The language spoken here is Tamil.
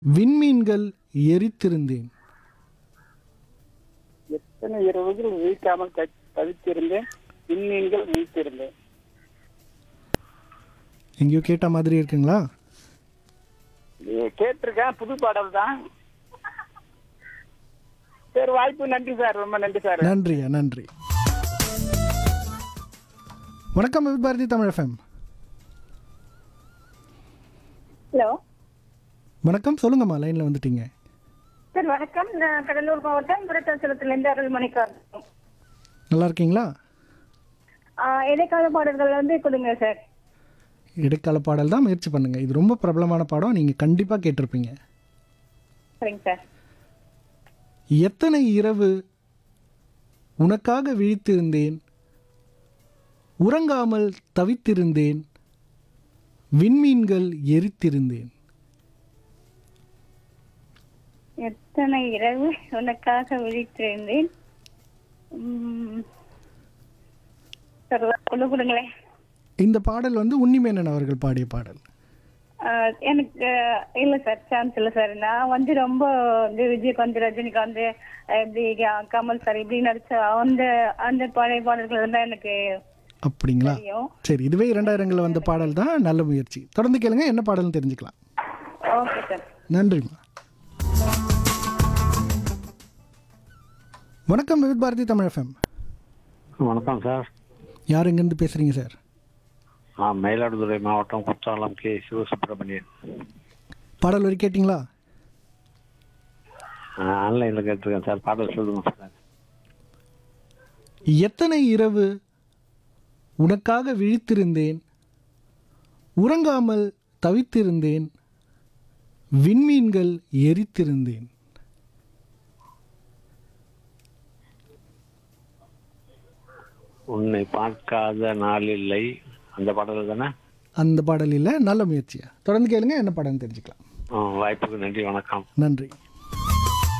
விண்மீன்கள் எரித்திருந்தேன் எத்தனை இரவுகள் விழிக்காமல் த- தவித்திருந்தேன் விண்மீன்கள் விழித்திருந்தேன் எங்கேயோ கேட்ட மாதிரி இருக்குங்களா இது கேட்டிருக்கேன் புது பாடல் தான் சரி வாய்ப்பு நன்றி சார் ரொம்ப நன்றி சார் நன்றியா நன்றி வணக்கம் with Bharathi Tamil FM hello வணக்கம் சொல்லுங்கம்மா லைனில் வந்துட்டீங்க சார் வணக்கம் நான் கடலூர் மாவட்டம் விருத்தாச்சலத்திலிருந்து அருள்மணிக்கார் நல்லா இருக்கீங்களா இடைக்கால பாடல்கள் வந்து கொடுங்க சார் இடைக்கால பாடல் தான் முயற்சி பண்ணுங்க இது ரொம்ப பிரபலமான பாடம் நீங்கள் கண்டிப்பாக கேட்டிருப்பீங்க சரிங்க சார் எத்தனை இரவு உனக்காக விழித்திருந்தேன் உறங்காமல் தவித்திருந்தேன் விண்மீன்கள் எரித்திருந்தேன் எத்தனை இரவு உனக்காக விழித்திருந்தேன் உம், சார் கொண்டு கொடுங்களேன் இந்த பாடல் வந்து உன்னிமேனன் அவர்கள் பாடிய பாடல் ஆஹ் எனக்கு ஆஹ் இல்ல சார் சான்ஸ் இல்ல சார் நான் வந்து ரொம்ப வந்து விஜயகாந்த் ரஜினிகாந்த் இப்படி கமல் சார் இப்படி நடிச்ச அந்த அந்த பழைய பாடல்கள் தான் எனக்கு அப்படிங்களா தெரியும் சரி இதுவே இரண்டாயிரங்களில் வந்த பாடல் தான் நல்ல முயற்சி தொடர்ந்து கேளுங்க என்ன பாடல்னு தெரிஞ்சுக்கலாம் ஓகே சார் நன்றிம்மா வணக்கம் வித் பாரதி தமிழ் எஃப்எம் வணக்கம் சார் யார் எங்கேருந்து பேசுகிறீங்க சார் நான் மயிலாடுதுறை மாவட்டம் குற்றாலம் கே சிவசுப்பிரமணியன் பாடல் வரி கேட்டிங்களா ஆன்லைனில் கேட்டிருக்கேன் சார் பாடல் சொல்லுங்க சார் எத்தனை இரவு உனக்காக விழித்திருந்தேன் உறங்காமல் தவித்திருந்தேன் விண்மீன்கள் எரித்திருந்தேன் உன்னை பார்க்காத நாளில்லை அந்த பாடல் தானே அந்த பாடலில் நல்ல முயற்சியா தொடர்ந்து கேளுங்க என்ன பாடல்னு தெரிஞ்சுக்கலாம் ஆ, வாய்ப்புக்கு நன்றி வணக்கம் நன்றி